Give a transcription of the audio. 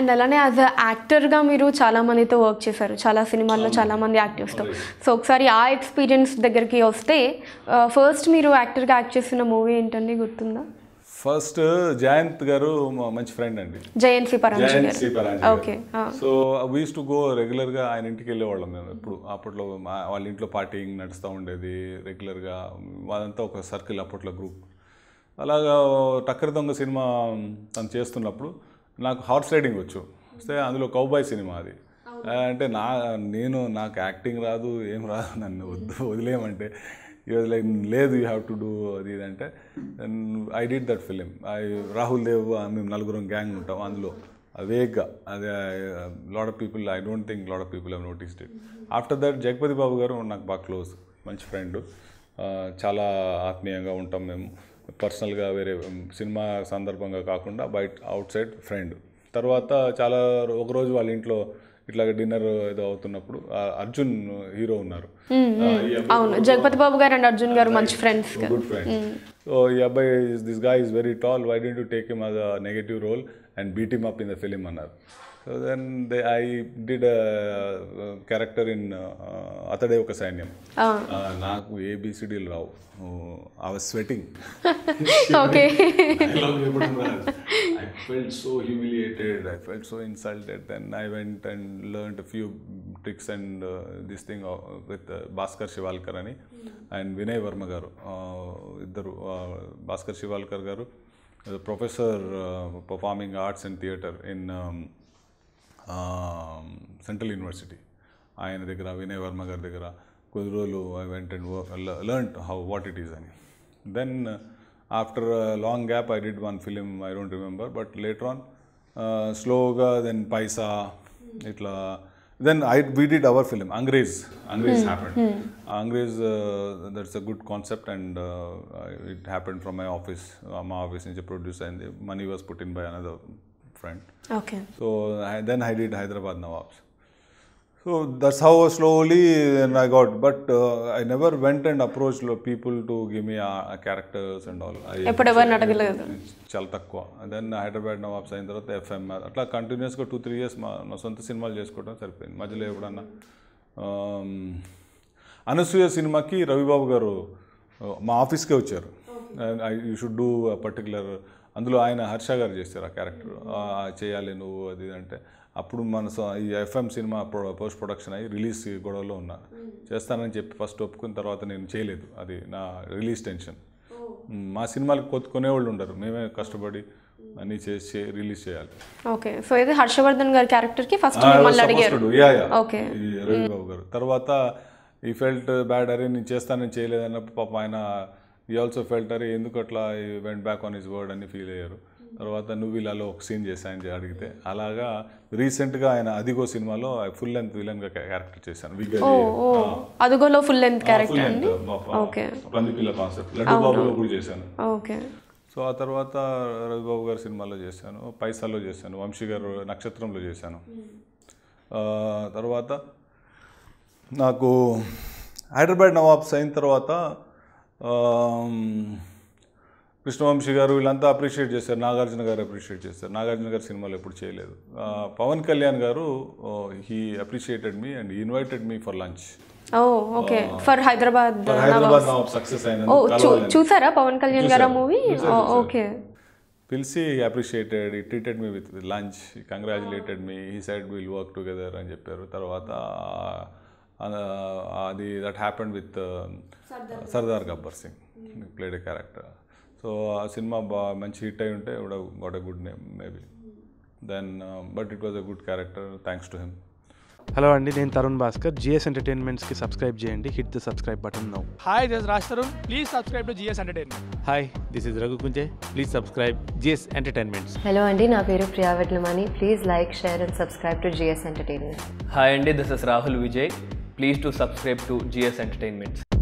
And అలానే as a యాక్టర్గా మీరు చాలా మందితో వర్క్ చేశారు చాలా సినిమాల్లో చాలా మంది యాక్టర్స్తో సో ఒకసారి ఆ ఎక్స్పీరియన్స్ దగ్గరికి వస్తే ఫస్ట్ మీరు యాక్టర్గా యాక్ట్ చేసిన మూవీ ఏంటండి గుర్తుందా ఫస్ట్ జయంత్ గారు మా మంచి ఫ్రెండ్ అండి జయంతి Paranjee Jayant C garu Paranjee okay so we used to go రెగ్యులర్గా ఆయన ఇంటికి వెళ్ళేవాళ్ళం మేము ఎప్పుడు అప్పట్లో మా- వాళ్ళ ఇంట్లో పార్టీయింగ్ నడుస్తూ ఉండేది రెగ్యులర్గా వాళ్ళంతా ఒక సర్కిల్ అప్పట్లో గ్రూప్ అలాగా టక్కరి దొంగ సినిమా తను చేస్తున్నప్పుడు నాకు హార్స్ రైడింగ్ వచ్చు వస్తే అందులో కౌబాయ్ సినిమా అది అంటే నా నేను నాకు యాక్టింగ్ రాదు ఏం రాదు నన్ను వద్దు వదిలేయమంటే వాజ్ లైక్ లేదు యూ హ్యావ్ టు డూ అది ఇది అంటే I did that film I Rahul Dev మేము నలుగురం గ్యాంగ్ ఉంటాం అందులో వేగ్గా అదే lot of people I don't think lot of people have noticed it after that Jagapathi Babu garu నాకు బాగా క్లోజ్ మంచి ఫ్రెండ్ చాలా ఆత్మీయంగా ఉంటాం మేము పర్సనల్గా వేరే సినిమా సందర్భంగా కాకుండా బయట అవుట్ సైడ్ ఫ్రెండ్ తర్వాత చాలా రో- ఒకరోజు వాళ్ళ ఇంట్లో ఇట్లా డిన్నర్ ఏదో అవుతున్నప్పుడు ఆ అర్జున్ హీరో ఉన్నారు ఆ, ఈ అబ్బాయి అవును జగపతి బాబు గారు అండ్ అర్జున్ గారు మంచి ఫ్రెండ్స్ గుడ్ ఫ్రెండ్ సో ఈ అబ్బాయి this guy is very tall why don't you take him as a negative role and beat him up in the film అన్నారు so then they I did character in Athade Oka Sainyam Uh, నాకు ఏబిసిడీలు రావు I was sweating okay I felt so humiliated. I felt so insulted. Then I went and learned a few tricks and uh, this thing uh, with uh, Bhaskar Shivalkar అని and Vinay Verma గారు uh, ఇద్దరు uh, Bhaskar Shivalkar garu professor performing arts and theatre in central university ఆయన దగ్గర వినయ్ వర్మ గారి దగ్గర కొద్ది రోజులు I went and learn how what it is అని then after long gap I did one film I don't remember but later on స్లోగా then Paisa ఇట్లా then I we did our film Angrez Angrez happened Angrez that's a good concept and it happened from my office మా office నుంచి produce అయింది money was put in by another friend okay So I, then I did Hyderabad Nawabs. So that's how slowly and I got. But uh, I never went and approached lo- people to give me uh, characters and all. I, ఎప్పుడు ఎవరిని అడగలేదు చాలా తక్కువ then Hyderabad nawabs అయిన తర్వాత FM అట్లా కంటిన్యూస్గా two three years మా నా సొంత సినిమాలు చేసుకోవడం సరిపోయింది మధ్యలో ఎప్పుడన్నా um, అనసూయ సినిమాకి రవిబాబు గారు uh, మా ఆఫీస్కే వచ్చారు I you should do particular అందులో ఆయన హర్ష గారు చేశారు ఆ క్యారెక్టర్ చేయాలి నువ్వు అది ఇది అంటే అప్పుడు మన సొ- ఈ ఎఫ్ఎం సినిమా పోస్ట్ ప్రొడక్షన్ అయ్యి రిలీజ్ గొడవలో ఉన్నా చేస్తానని చెప్పి ఫస్ట్ ఒప్పుకున్న తర్వాత నేను చేయలేదు అది నా రిలీజ్ టెన్షన్ మ్, మా సినిమాలకు కొత్త కొనేవాళ్ళు ఉండరు మేమే కష్టపడి అన్నీ చేసి రిలీజ్ చేయాలి ఓకే సో ఇది హర్షవర్ధన్ గారి క్యారెక్టర్కి ఫస్ట్ మిమ్మల్ని అడిగారు యా యా ఓకే ఈ రవిబాబు గారు తర్వాత ఈ ఫెల్ట్ బ్యాడ్ అరే నేను చేస్తానని చేయలేదన్నప్పుడు పాప ఆయన ఈ ఆల్సో ఫెల్ట్ అరే ఎందుకు అట్లా went back on his word అని ఫీల్ అయ్యారు తర్వాత నువ్వు ఇలాలో ఒక సీన్ చేశాను అడిగితే అలాగా రీసెంట్గా ఆయన అదిగో సినిమాలో ఫుల్ లెంత్ విలన్గా క్యారెక్టర్ చేశాను విగ్గర్ ఓ ఓ అదుగోలో ఫుల్ లెంత్ క్యారెక్టర్ అండి ఓకే పందిపిల్ల కాన్సెప్ట్ లడ్డు బాబులో కూడా చేశాను ఓకే సో ఆ తర్వాత రవిబాబు గారి సినిమాలో చేశాను పైసాలో చేశాను వంశీ గారు నక్షత్రంలో చేశాను ఆ, తర్వాత నాకు హైదరాబాద్ నవాబ్స్ అయిన తర్వాత ఆమ్, కృష్ణవంశీ గారు వీళ్ళంతా అప్రిషియేట్ చేశారు నాగార్జున గారు అప్రిషియేట్ చేశారు నాగార్జున గారి సినిమాలు ఎప్పుడు చేయలేదు ఆ, Pawan Kalyan garu he appreciated me and invited me for lunch oh okay for Hyderabad Hyderabad Nawab success అయిన ఓ చూ- చూసారా పవన్ కళ్యాణ్ గారు మూవీ ఓకే పిలిచి అప్రిషియేటెడ్ ఈ treated me with lunch congratulated me ఈ సైడ్ విల్ వర్క్ టుగెదర్ అని చెప్పారు తర్వాత ఆ, అది that happened with Sardar Gabbar Singh played a character so ఆ సినిమా బా మంచి హిట్ అయి ఉంటే got a good name maybe then but it was a good character thanks to him hello అండి నేను తరుణ్ భాస్కర్ జిఎస్ ఎంటర్టైన్మెంట్స్కి సబ్స్క్రైబ్ చేయండి hit the subscribe button now Hi, this is Raj Tarun. Please subscribe to GS Entertainment. Hi this is Raghu Kunche please subscribe GS Entertainments hello అండి నా పేరు Priya Vetlamani please like share and subscribe to GS Entertainment hi అండి this is Rahul Vijay please to subscribe to GS entertainments